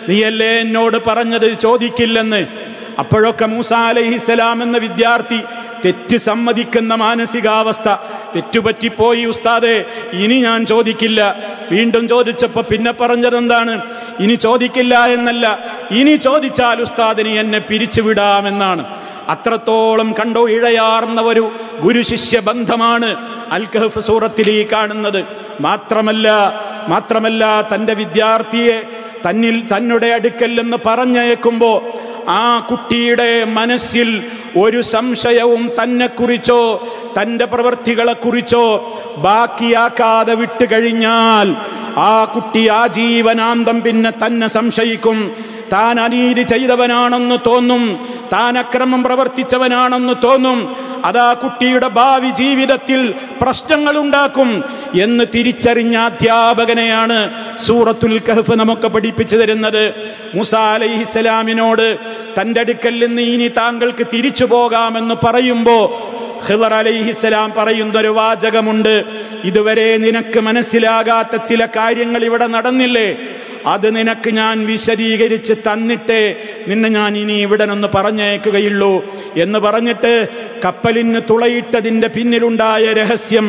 നീയല്ലേ എന്നോട് പറഞ്ഞത് ചോദിക്കില്ലെന്ന് അപ്പോഴൊക്കെ മൂസ അലൈഹിസലാം എന്ന വിദ്യാർത്ഥി തെറ്റ് സമ്മതിക്കുന്ന മാനസികാവസ്ഥ തെറ്റുപറ്റിപ്പോയി ഉസ്താദെ ഇനി ഞാൻ ചോദിക്കില്ല വീണ്ടും ചോദിച്ചപ്പോൾ പിന്നെ പറഞ്ഞതെന്താണ് ഇനി ചോദിക്കില്ല എന്നല്ല ഇനി ചോദിച്ചാൽ ഉസ്താദിന് എന്നെ പിരിച്ചുവിടാമെന്നാണ് അത്രത്തോളം കണ്ടോ ഇഴയാർന്ന ഒരു ഗുരുശിഷ്യ ബന്ധമാണ് അൽ കഹഫ് സൂറത്തിൽ ഈ കാണുന്നത് മാത്രമല്ല മാത്രമല്ല തൻ്റെ വിദ്യാർത്ഥിയെ തന്നിൽ തന്നുടെ അടുക്കൽ എന്ന് പറഞ്ഞയക്കുമ്പോ ആ കുട്ടിയുടെ മനസ്സിൽ ഒരു സംശയവും തന്നെക്കുറിച്ചോ തൻ്റെ പ്രവൃത്തികളെക്കുറിച്ചോ ബാക്കിയാക്കാതെ വിട്ടുകഴിഞ്ഞാൽ ആ കുട്ടി ആജീവനാന്തം പിന്നെ തന്നെ സംശയിക്കും താൻ അനീതി ചെയ്തവനാണെന്ന് തോന്നും താൻ അക്രമം പ്രവർത്തിച്ചവനാണെന്ന് തോന്നും അതാ കുട്ടിയുടെ ഭാവി ജീവിതത്തിൽ പ്രശ്നങ്ങൾ ഉണ്ടാക്കും എന്ന് തിരിച്ചറിഞ്ഞ അധ്യാപകനെയാണ് സൂറത്തുൽ കഹഫ് നമുക്ക് പഠിപ്പിച്ചു തരുന്നത് മുസ അലൈഹിസ്സലാമിനോട് തൻ്റെ അടുക്കൽ നിന്ന് ഇനി താങ്കൾക്ക് തിരിച്ചു പോകാമെന്ന് പറയുമ്പോൾ ഖിദർ അലൈഹിസ്സലാം പറയുന്ന ഒരു വാചകമുണ്ട് ഇതുവരെ നിനക്ക് മനസ്സിലാകാത്ത ചില കാര്യങ്ങൾ ഇവിടെ നടന്നില്ലേ അത് നിനക്ക് ഞാൻ വിശദീകരിച്ച് തന്നിട്ടേ നിന്നെ ഞാൻ ഇനി ഇവിടെ നിന്ന് പറഞ്ഞേക്കുകയുള്ളൂ എന്ന് പറഞ്ഞിട്ട് കപ്പലിന് തുളയിട്ടതിൻ്റെ പിന്നിലുണ്ടായ രഹസ്യം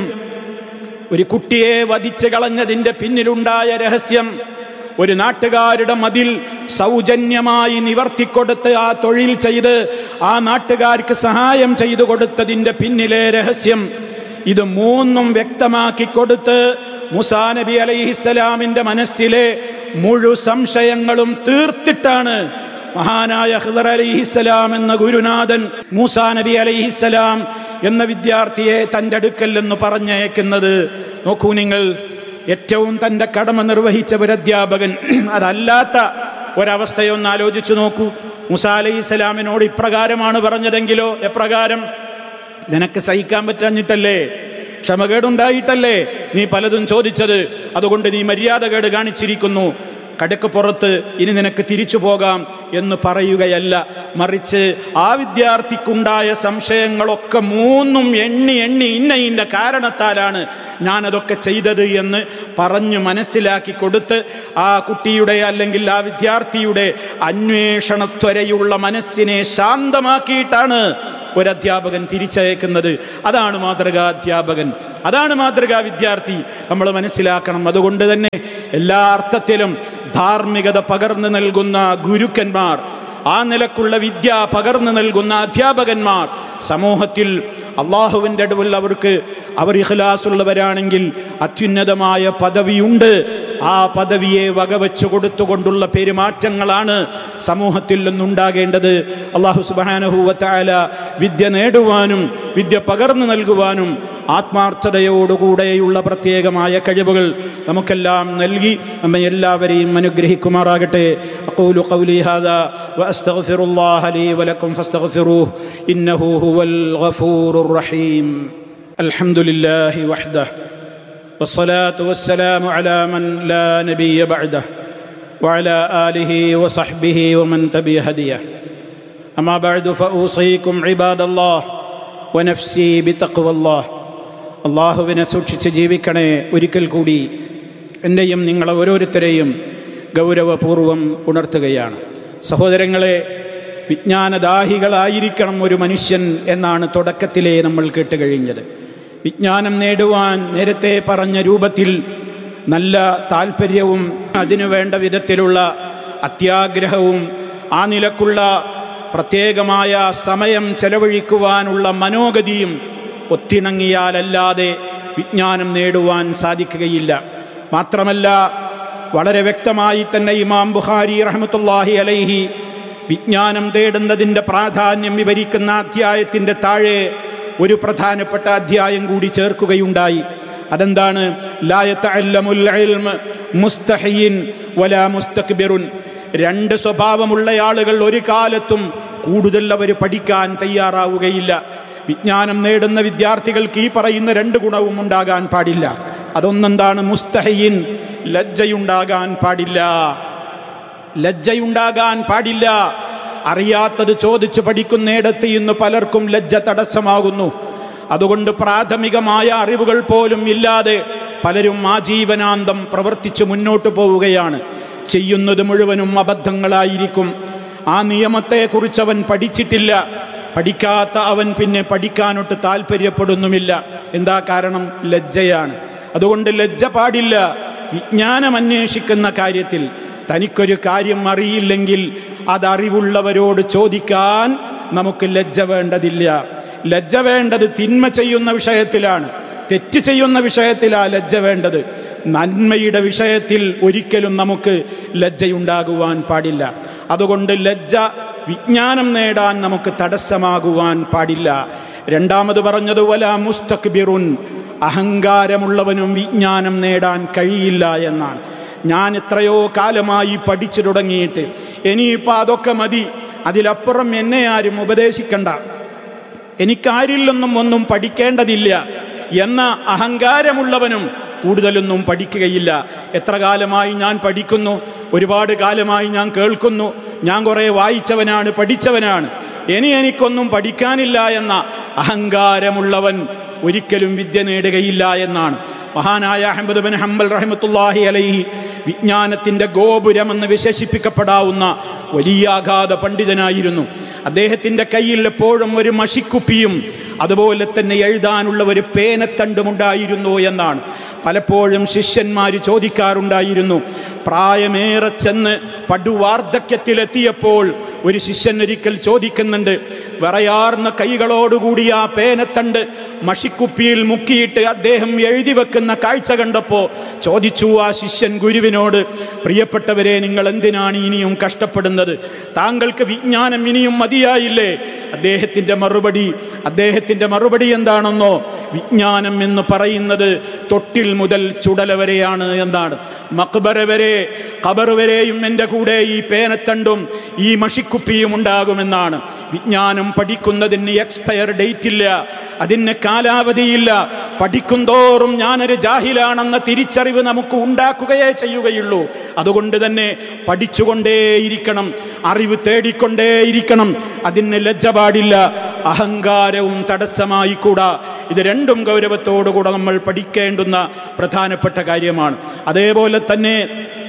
ഒരു കുട്ടിയെ വധിച്ചു കളഞ്ഞതിൻ്റെ പിന്നിലുണ്ടായ രഹസ്യം ഒരു നാട്ടുകാരുടെ മതിൽ സൗജന്യമായി നിവർത്തിക്കൊടുത്ത് ആ തൊഴിൽ ചെയ്ത് ആ നാട്ടുകാർക്ക് സഹായം ചെയ്തു കൊടുത്തതിൻ്റെ പിന്നിലെ രഹസ്യം ഇത് മൂന്നും വ്യക്തമാക്കി കൊടുത്ത് മുസാ നബി അലൈഹിസ്സലാമിന്റെ മനസ്സിലെ മുഴു സംശയങ്ങളും തീർത്തിട്ടാണ് മഹാനായ ഹിദർ അലൈഹിസ്സലാം എന്ന ഗുരുനാഥൻ മൂസാ നബി അലൈഹിസ്സലാം എന്ന വിദ്യാർത്ഥിയെ തൻ്റെ അടുക്കൽ എന്ന് പറഞ്ഞയക്കുന്നത് നോക്കൂ നിങ്ങൾ ഏറ്റവും തൻ്റെ കടമ നിർവഹിച്ച ഒരു അധ്യാപകൻ അതല്ലാത്ത ഒരവസ്ഥയൊന്ന് ആലോചിച്ചു നോക്കൂ മുസാ അലൈഹി സ്വലാമിനോട് ഇപ്രകാരമാണ് പറഞ്ഞതെങ്കിലോ എപ്രകാരം നിനക്ക് സഹിക്കാൻ പറ്റാഞ്ഞിട്ടല്ലേ ക്ഷമകേടുണ്ടായിട്ടല്ലേ നീ പലതും ചോദിച്ചത് അതുകൊണ്ട് നീ മര്യാദകേട് കാണിച്ചിരിക്കുന്നു കടക്ക് പുറത്ത് ഇനി നിനക്ക് തിരിച്ചു പോകാം എന്ന് പറയുകയല്ല മറിച്ച് ആ വിദ്യാർത്ഥിക്കുണ്ടായ സംശയങ്ങളൊക്കെ മൂന്നും എണ്ണി എണ്ണി ഇന്ന ഇന്ന കാരണത്താലാണ് ഞാനതൊക്കെ ചെയ്തത് എന്ന് പറഞ്ഞു മനസ്സിലാക്കി കൊടുത്ത് ആ കുട്ടിയുടെ അല്ലെങ്കിൽ ആ വിദ്യാർത്ഥിയുടെ അന്വേഷണത്വരയുള്ള മനസ്സിനെ ശാന്തമാക്കിയിട്ടാണ് ഒരധ്യാപകൻ തിരിച്ചയക്കുന്നത് അതാണ് മാതൃകാ അധ്യാപകൻ അതാണ് മാതൃകാ വിദ്യാർത്ഥി നമ്മൾ മനസ്സിലാക്കണം അതുകൊണ്ട് തന്നെ എല്ലാ അർത്ഥത്തിലും ധാർമ്മികത പകർന്നു നൽകുന്ന ഗുരുക്കന്മാർ ആ നിലക്കുള്ള വിദ്യ പകർന്നു നൽകുന്ന അധ്യാപകന്മാർ സമൂഹത്തിൽ അള്ളാഹുവിൻ്റെ അടുവിൽ അവർക്ക് അവർ ഇഖ്ലാസുള്ളവരാണെങ്കിൽ അത്യുന്നതമായ പദവിയുണ്ട് ആ പദവിയെ വകവെച്ചു കൊടുത്തുകൊണ്ടുള്ള പെരുമാറ്റങ്ങളാണ് സമൂഹത്തിൽ നിന്നുണ്ടാകേണ്ടത് അള്ളാഹു സുബാനഹുവത്തായ വിദ്യ നേടുവാനും വിദ്യ പകർന്നു നൽകുവാനും ആത്മാർത്ഥതയോടുകൂടെയുള്ള പ്രത്യേകമായ കഴിവുകൾ നമുക്കെല്ലാം നൽകി നമ്മെ എല്ലാവരെയും അനുഗ്രഹിക്കുമാറാകട്ടെ أقول قولي هذا وأستغفر الله لي ولكم فاستغفروه إنه هو الغفور الرحيم الحمد لله وحده والصلاة والسلام على من لا نبي بعده وعلى آله وصحبه ومن تبع هديه أما بعد فأوصيكم عباد الله ونفسي بتقوى الله അള്ളാഹുവിനെ സൂക്ഷിച്ച് ജീവിക്കണേ ഒരിക്കൽ കൂടി എന്നെയും നിങ്ങളെ ഓരോരുത്തരെയും ഗൗരവപൂർവം ഉണർത്തുകയാണ് സഹോദരങ്ങളെ വിജ്ഞാനദാഹികളായിരിക്കണം ഒരു മനുഷ്യൻ എന്നാണ് തുടക്കത്തിലേ നമ്മൾ കേട്ടുകഴിഞ്ഞത് വിജ്ഞാനം നേടുവാൻ നേരത്തെ പറഞ്ഞ രൂപത്തിൽ നല്ല താല്പര്യവും അതിനു വേണ്ട വിധത്തിലുള്ള അത്യാഗ്രഹവും ആ നിലക്കുള്ള പ്രത്യേകമായ സമയം ചെലവഴിക്കുവാനുള്ള മനോഗതിയും ഒത്തിണങ്ങിയാലല്ലാതെ വിജ്ഞാനം നേടുവാൻ സാധിക്കുകയില്ല മാത്രമല്ല വളരെ വ്യക്തമായി തന്നെ ഇമാം ബുഖാരി റഹ്മത്തുല്ലാഹി അലൈഹി വിജ്ഞാനം തേടുന്നതിൻ്റെ പ്രാധാന്യം വിവരിക്കുന്ന അധ്യായത്തിൻ്റെ താഴെ ഒരു പ്രധാനപ്പെട്ട അധ്യായം കൂടി ചേർക്കുകയുണ്ടായി അതെന്താണ് മുസ്തഹിയിൻ വലാ മുസ്തക്ബിറുൻ രണ്ട് സ്വഭാവമുള്ള ആളുകൾ ഒരു കാലത്തും കൂടുതൽ അവർ പഠിക്കാൻ തയ്യാറാവുകയില്ല വിജ്ഞാനം നേടുന്ന വിദ്യാർത്ഥികൾക്ക് ഈ പറയുന്ന രണ്ട് ഗുണവും ഉണ്ടാകാൻ പാടില്ല അതൊന്നെന്താണ് മുസ്തഹിയിൻ ലജ്ജയുണ്ടാകാൻ പാടില്ല ലജ്ജയുണ്ടാകാൻ പാടില്ല അറിയാത്തത് ചോദിച്ചു പഠിക്കുന്നിടത്ത് ഇന്ന് പലർക്കും ലജ്ജ തടസ്സമാകുന്നു അതുകൊണ്ട് പ്രാഥമികമായ അറിവുകൾ പോലും ഇല്ലാതെ പലരും ആജീവനാന്തം പ്രവർത്തിച്ച് മുന്നോട്ട് പോവുകയാണ് ചെയ്യുന്നത് മുഴുവനും അബദ്ധങ്ങളായിരിക്കും ആ നിയമത്തെക്കുറിച്ച് അവൻ പഠിച്ചിട്ടില്ല പഠിക്കാത്ത അവൻ പിന്നെ പഠിക്കാനൊട്ട് താല്പര്യപ്പെടുന്നുമില്ല എന്താ കാരണം ലജ്ജയാണ് അതുകൊണ്ട് ലജ്ജ പാടില്ല വിജ്ഞാനം അന്വേഷിക്കുന്ന കാര്യത്തിൽ തനിക്കൊരു കാര്യം അറിയില്ലെങ്കിൽ അതറിവുള്ളവരോട് ചോദിക്കാൻ നമുക്ക് ലജ്ജ വേണ്ടതില്ല ലജ്ജ വേണ്ടത് തിന്മ ചെയ്യുന്ന വിഷയത്തിലാണ് തെറ്റ് ചെയ്യുന്ന വിഷയത്തിലാ ലജ്ജ വേണ്ടത് നന്മയുടെ വിഷയത്തിൽ ഒരിക്കലും നമുക്ക് ലജ്ജയുണ്ടാകുവാൻ പാടില്ല അതുകൊണ്ട് ലജ്ജ വിജ്ഞാനം നേടാൻ നമുക്ക് തടസ്സമാകുവാൻ പാടില്ല രണ്ടാമത് പറഞ്ഞത് വല മുസ്തക്ബിറുൻ അഹങ്കാരമുള്ളവനും വിജ്ഞാനം നേടാൻ കഴിയില്ല എന്നാണ് ഞാൻ എത്രയോ കാലമായി പഠിച്ചു തുടങ്ങിയിട്ട് ഇനിയിപ്പോൾ അതൊക്കെ മതി അതിലപ്പുറം എന്നെ ആരും ഉപദേശിക്കണ്ട എനിക്കാരിൽ നിന്നും ഒന്നും പഠിക്കേണ്ടതില്ല എന്ന അഹങ്കാരമുള്ളവനും കൂടുതലൊന്നും പഠിക്കുകയില്ല എത്ര കാലമായി ഞാൻ പഠിക്കുന്നു ഒരുപാട് കാലമായി ഞാൻ കേൾക്കുന്നു ഞാൻ കുറേ വായിച്ചവനാണ് പഠിച്ചവനാണ് ഇനി എനിക്കൊന്നും പഠിക്കാനില്ല എന്ന അഹങ്കാരമുള്ളവൻ ഒരിക്കലും വിദ്യ നേടുകയില്ല എന്നാണ് മഹാനായ അഹമ്മദ് ബിൻ ഹംബൽ റഹമത്തുല്ലാഹി അലൈഹി വിജ്ഞാനത്തിൻ്റെ ഗോപുരമെന്ന് വിശേഷിപ്പിക്കപ്പെടാവുന്ന വലിയ അഗാധ പണ്ഡിതനായിരുന്നു അദ്ദേഹത്തിൻ്റെ കയ്യിൽ എപ്പോഴും ഒരു മഷിക്കുപ്പിയും അതുപോലെ തന്നെ എഴുതാനുള്ള ഒരു പേനത്തണ്ടുമുണ്ടായിരുന്നു എന്നാണ് പലപ്പോഴും ശിഷ്യന്മാർ ചോദിക്കാറുണ്ടായിരുന്നു പ്രായമേറെ ചെന്ന് പടുവാർദ്ധക്യത്തിലെത്തിയപ്പോൾ ഒരു ശിഷ്യൻ ഒരിക്കൽ ചോദിക്കുന്നുണ്ട് വിറയാർന്ന കൈകളോടുകൂടി ആ പേനത്തണ്ട് മഷിക്കുപ്പിയിൽ മുക്കിയിട്ട് അദ്ദേഹം എഴുതി വെക്കുന്ന കാഴ്ച കണ്ടപ്പോൾ ചോദിച്ചു ആ ശിഷ്യൻ ഗുരുവിനോട് പ്രിയപ്പെട്ടവരെ നിങ്ങൾ എന്തിനാണ് ഇനിയും കഷ്ടപ്പെടുന്നത് താങ്കൾക്ക് വിജ്ഞാനം ഇനിയും മതിയായില്ലേ അദ്ദേഹത്തിൻ്റെ മറുപടി അദ്ദേഹത്തിൻ്റെ മറുപടി എന്താണെന്നോ വിജ്ഞാനം എന്ന് പറയുന്നത് തൊട്ടിൽ മുതൽ ചുടല വരെയാണ് എന്നാണ് മക്ബറ വരെ ഖബർ വരെയും എൻ്റെ കൂടെ ഈ പേനത്തണ്ടും ഈ മഷിക്കുപ്പിയും ഉണ്ടാകുമെന്നാണ് വിജ്ഞാനം പഠിക്കുന്നതിന് എക്സ്പയർ ഡേറ്റ് ഇല്ല അതിന് കാലാവധിയില്ല പഠിക്കും തോറും ഞാനൊരു ജാഹിലാണെന്ന തിരിച്ചറിവ് നമുക്ക് ഉണ്ടാക്കുകയേ ചെയ്യുകയുള്ളൂ അതുകൊണ്ട് തന്നെ പഠിച്ചുകൊണ്ടേയിരിക്കണം അറിവ് തേടിക്കൊണ്ടേയിരിക്കണം അതിന് ലജ്ജ പാടില്ല അഹങ്കാരവും തടസ്സമായി കൂടാ ഇത് രണ്ടും ഗൗരവത്തോടുകൂടെ നമ്മൾ പഠിക്കേണ്ടുന്ന പ്രധാനപ്പെട്ട കാര്യമാണ് അതേപോലെ തന്നെ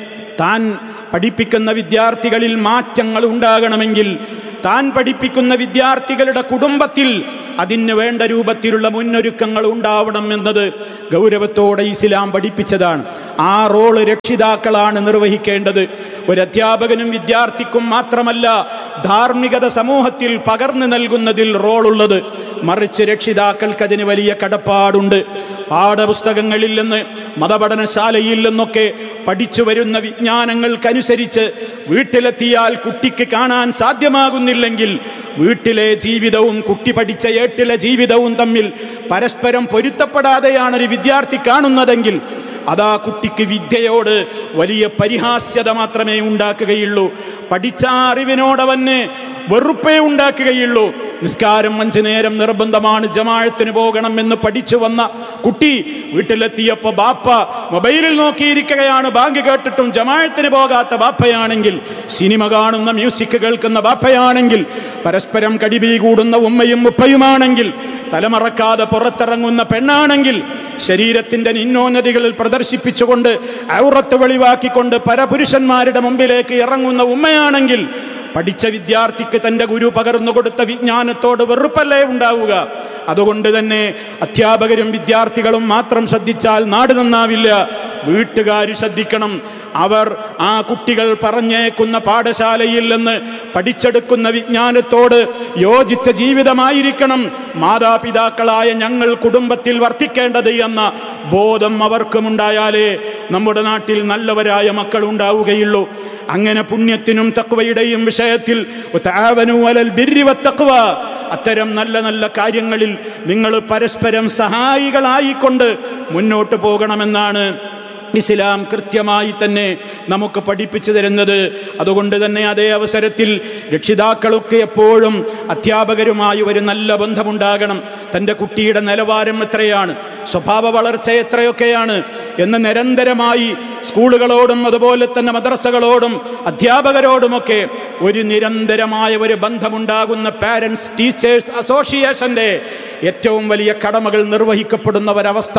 താൻ പഠിപ്പിക്കുന്ന വിദ്യാർത്ഥികളിൽ മാറ്റങ്ങൾ ഉണ്ടാകണമെങ്കിൽ താൻ പഠിപ്പിക്കുന്ന വിദ്യാർത്ഥികളുടെ കുടുംബത്തിൽ അതിന് വേണ്ട രൂപത്തിലുള്ള മുന്നൊരുക്കങ്ങൾ ഉണ്ടാവണം എന്നത് ഗൗരവത്തോടെ ഇസ്ലാം പഠിപ്പിച്ചതാണ് ആ റോള് രക്ഷിതാക്കളാണ് നിർവഹിക്കേണ്ടത് ഒരു അധ്യാപകനും വിദ്യാർത്ഥിക്കും മാത്രമല്ല ധാർമ്മികത സമൂഹത്തിൽ പകർന്നു നൽകുന്നതിൽ റോളുള്ളത് മറിച്ച് രക്ഷിതാക്കൾക്ക് അതിന് വലിയ കടപ്പാടുണ്ട് പാഠപുസ്തകങ്ങളിൽ നിന്ന് മതപഠനശാലയിൽ നിന്നൊക്കെ പഠിച്ചു വരുന്ന വിജ്ഞാനങ്ങൾക്കനുസരിച്ച് വീട്ടിലെത്തിയാൽ കുട്ടിക്ക് കാണാൻ സാധ്യമാകുന്നില്ലെങ്കിൽ വീട്ടിലെ ജീവിതവും കുട്ടി പഠിച്ച ഏട്ടിലെ ജീവിതവും തമ്മിൽ പരസ്പരം പൊരുത്തപ്പെടാതെയാണ് ഒരു വിദ്യാർത്ഥി കാണുന്നതെങ്കിൽ അതാ കുട്ടിക്ക് വിദ്യയോട് വലിയ പരിഹാസ്യത മാത്രമേ ഉണ്ടാക്കുകയുള്ളൂ പഠിച്ച ആ അറിവിനോടവന് വെറുപ്പേ ഉണ്ടാക്കുകയുള്ളൂ നിസ്കാരം അഞ്ചു നേരം നിർബന്ധമാണ് ജമാഴത്തിന് പോകണം എന്ന് പഠിച്ചു വന്ന കുട്ടി വീട്ടിലെത്തിയപ്പോൾ ബാപ്പ മൊബൈലിൽ നോക്കിയിരിക്കുകയാണ് ബാങ്ക് കേട്ടിട്ടും ജമാഴത്തിന് പോകാത്ത ബാപ്പയാണെങ്കിൽ സിനിമ കാണുന്ന മ്യൂസിക് കേൾക്കുന്ന ബാപ്പയാണെങ്കിൽ പരസ്പരം കടിബി കൂടുന്ന ഉമ്മയും ഉപ്പയുമാണെങ്കിൽ തലമറക്കാതെ പുറത്തിറങ്ങുന്ന പെണ്ണാണെങ്കിൽ ശരീരത്തിന്റെ നിന്നോന്നതികളിൽ പ്രദർശിപ്പിച്ചുകൊണ്ട് ഔറത്ത് വെളിവാക്കിക്കൊണ്ട് പരപുരുഷന്മാരുടെ മുമ്പിലേക്ക് ഇറങ്ങുന്ന ഉമ്മയാണെങ്കിൽ പഠിച്ച വിദ്യാർത്ഥിക്ക് തൻ്റെ ഗുരു പകർന്നു കൊടുത്ത വിജ്ഞാനത്തോട് വെറുപ്പല്ലേ ഉണ്ടാവുക അതുകൊണ്ട് തന്നെ അധ്യാപകരും വിദ്യാർത്ഥികളും മാത്രം ശ്രദ്ധിച്ചാൽ നാട് നന്നാവില്ല വീട്ടുകാർ ശ്രദ്ധിക്കണം അവർ ആ കുട്ടികൾ പറഞ്ഞേക്കുന്ന പാഠശാലയിൽ നിന്ന് പഠിച്ചെടുക്കുന്ന വിജ്ഞാനത്തോട് യോജിച്ച ജീവിതമായിരിക്കണം മാതാപിതാക്കളായ ഞങ്ങൾ കുടുംബത്തിൽ വർത്തിക്കേണ്ടത് എന്ന ബോധം അവർക്കുമുണ്ടായാലേ നമ്മുടെ നാട്ടിൽ നല്ലവരായ മക്കൾ ഉണ്ടാവുകയുള്ളൂ അങ്ങനെ പുണ്യത്തിനും തക്വയുടെയും വിഷയത്തിൽ തആവനു അലൽ ബിർരി വത്തഖ്വ അത്തരം നല്ല നല്ല കാര്യങ്ങളിൽ നിങ്ങൾ പരസ്പരം സഹായികളായിക്കൊണ്ട് മുന്നോട്ട് പോകണമെന്നാണ് ഇസ്ലാം കൃത്യമായി തന്നെ നമുക്ക് പഠിപ്പിച്ചു തരുന്നത് അതുകൊണ്ട് തന്നെ അതേ അവസരത്തിൽ രക്ഷിതാക്കളൊക്കെ എപ്പോഴും അധ്യാപകരുമായി ഒരു നല്ല ബന്ധമുണ്ടാകണം തൻ്റെ കുട്ടിയുടെ നിലവാരം എത്രയാണ് സ്വഭാവ വളർച്ച എത്രയൊക്കെയാണ് എന്ന് നിരന്തരമായി സ്കൂളുകളോടും അതുപോലെ തന്നെ മദ്രസകളോടും അധ്യാപകരോടുമൊക്കെ ഒരു നിരന്തരമായ ഒരു ബന്ധമുണ്ടാകുന്ന പാരൻസ് ടീച്ചേഴ്സ് അസോസിയേഷന്റെ ഏറ്റവും വലിയ കടമകൾ നിർവഹിക്കപ്പെടുന്ന ഒരവസ്ഥ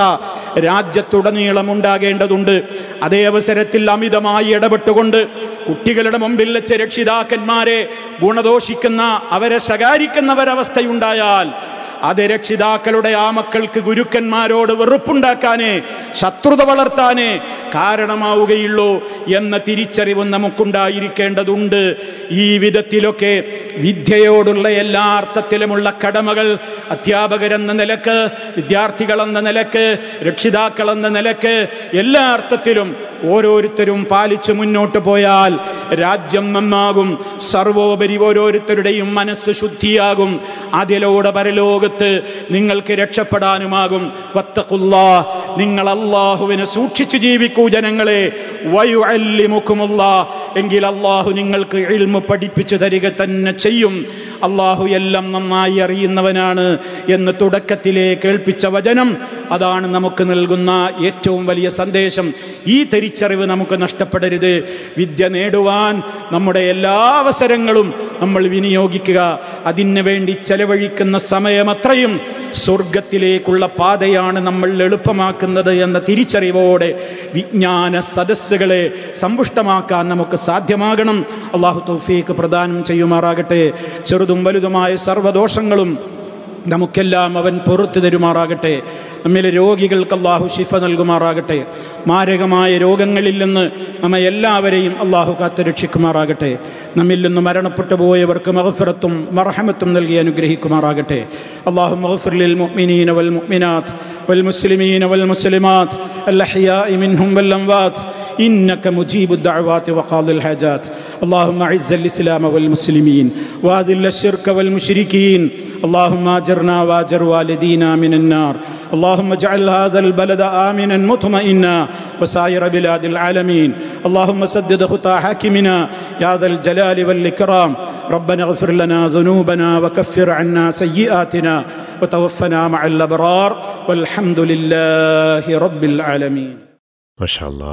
രാജ്യത്തുടനീളം ഉണ്ടാകേണ്ടതുണ്ട് അതേ അവസരത്തിൽ അമിതമായി ഇടപെട്ടുകൊണ്ട് കുട്ടികളുടെ മുമ്പിൽ വെച്ച് രക്ഷിതാക്കന്മാരെ ഗുണദോഷിക്കുന്ന അവരെ ശകാരിക്കുന്നവരവസ്ഥയുണ്ടായാൽ അത് രക്ഷിതാക്കളുടെ ആ മക്കൾക്ക് ഗുരുക്കന്മാരോട് വെറുപ്പുണ്ടാക്കാനേ ശത്രുത വളർത്താനേ കാരണമാവുകയുള്ളൂ എന്ന തിരിച്ചറിവും നമുക്കുണ്ടായിരിക്കേണ്ടതുണ്ട് ഈ വിധത്തിലൊക്കെ വിദ്യയോടുള്ള എല്ലാ അർത്ഥത്തിലുമുള്ള കടമകൾ അധ്യാപകരെന്ന നിലക്ക് വിദ്യാർത്ഥികളെന്ന നിലക്ക് രക്ഷിതാക്കളെന്ന നിലക്ക് എല്ലാ അർത്ഥത്തിലും ഓരോരുത്തരും പാലിച്ചു മുന്നോട്ട് പോയാൽ രാജ്യം നന്നാകും സർവോപരി ഓരോരുത്തരുടെയും മനസ്സ് ശുദ്ധിയാകും അതിലൂടെ പരലോകത്ത് നിങ്ങൾക്ക് രക്ഷപ്പെടാനുമാകും വത്തക്കുല്ലാ നിങ്ങൾ അള്ളാഹുവിനെ സൂക്ഷിച്ചു ജീവിക്കൂ ജനങ്ങളെ വയു അല്ലിമുക്കുമുള്ള എങ്കിൽ അള്ളാഹു നിങ്ങൾക്ക് ഇൽമ പഠിപ്പിച്ചു തരിക തന്നെ ചെയ്യും അള്ളാഹു എല്ലാം നന്നായി അറിയുന്നവനാണ് എന്ന് തുടക്കത്തിലെ കേൾപ്പിച്ച വചനം അതാണ് നമുക്ക് നൽകുന്ന ഏറ്റവും വലിയ സന്ദേശം ഈ തിരിച്ചറിവ് നമുക്ക് നഷ്ടപ്പെടരുത് വിദ്യ നേടുവാൻ നമ്മുടെ എല്ലാ അവസരങ്ങളും നമ്മൾ വിനിയോഗിക്കുക അതിനു വേണ്ടി ചെലവഴിക്കുന്ന സമയമത്രയും സ്വർഗത്തിലേക്കുള്ള പാതയാണ് നമ്മൾ എളുപ്പമാക്കുന്നത് എന്ന തിരിച്ചറിവോടെ വിജ്ഞാന സദസ്സുകളെ സമ്പുഷ്ടമാക്കാൻ നമുക്ക് സാധ്യമാകണം അള്ളാഹു തൗഫീക്ക് പ്രദാനം ചെയ്യുമാറാകട്ടെ ചെറുതും വലുതുമായ സർവ്വദോഷങ്ങളും നമുക്കെല്ലാം അവൻ പൊറത്തു തരുമാറാകട്ടെ നമ്മിലെ രോഗികൾക്ക് അള്ളാഹു ശിഫ നൽകുമാറാകട്ടെ മാരകമായ രോഗങ്ങളിൽ നിന്ന് നമ്മെ എല്ലാവരെയും അള്ളാഹു കാത്തു രക്ഷിക്കുമാറാകട്ടെ നമ്മിൽ നിന്ന് മരണപ്പെട്ടു പോയവർക്ക് മഹഫിറത്തും മർഹമത്തും നൽകി അനുഗ്രഹിക്കുമാറാകട്ടെ അള്ളാഹു മഹഫിറിൽ മുഅ്മിനീന വൽ മുഅ്മിനാത്ത് വൽ മുസ്ലിമീന വൽ മുസ്ലിമാത്ത് الأحياء منهم والأموات إنك مجيب الدعوات وقاضي الحاجات اللهم أعز الإسلام والمسلمين وأذل الشرك والمشركين اللهم اجرنا واجر والدينا من النار اللهم اجعل هذا البلد امنا مطمئنا وسائر بلاد العالمين اللهم سدد خطى حاكمنا يا ذا الجلال والاكرام ربنا اغفر لنا ذنوبنا وكفر عنا سيئاتنا وتوفنا مع الابرار والحمد لله رب العالمين മഷാല്ലാ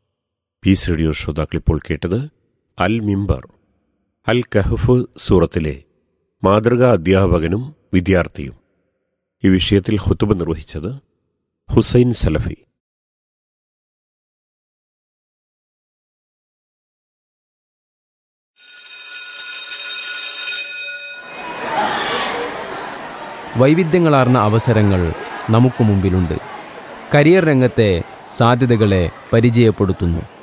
പീസ് റേഡിയോ ശ്രോതാക്കൾ ഇപ്പോൾ കേട്ടത് അൽ മിമ്പർ അൽ കഹഫ് സൂറത്തിലെ മാതൃകാ അധ്യാപകനും വിദ്യാർത്ഥിയും ഈ വിഷയത്തിൽ ഹുത്തുബ നിർവഹിച്ചത് ഹുസൈൻ സലഫി വൈവിധ്യങ്ങളാർന്ന അവസരങ്ങൾ നമുക്ക് മുമ്പിലുണ്ട് കരിയർ രംഗത്തെ സാധ്യതകളെ പരിചയപ്പെടുത്തുന്നു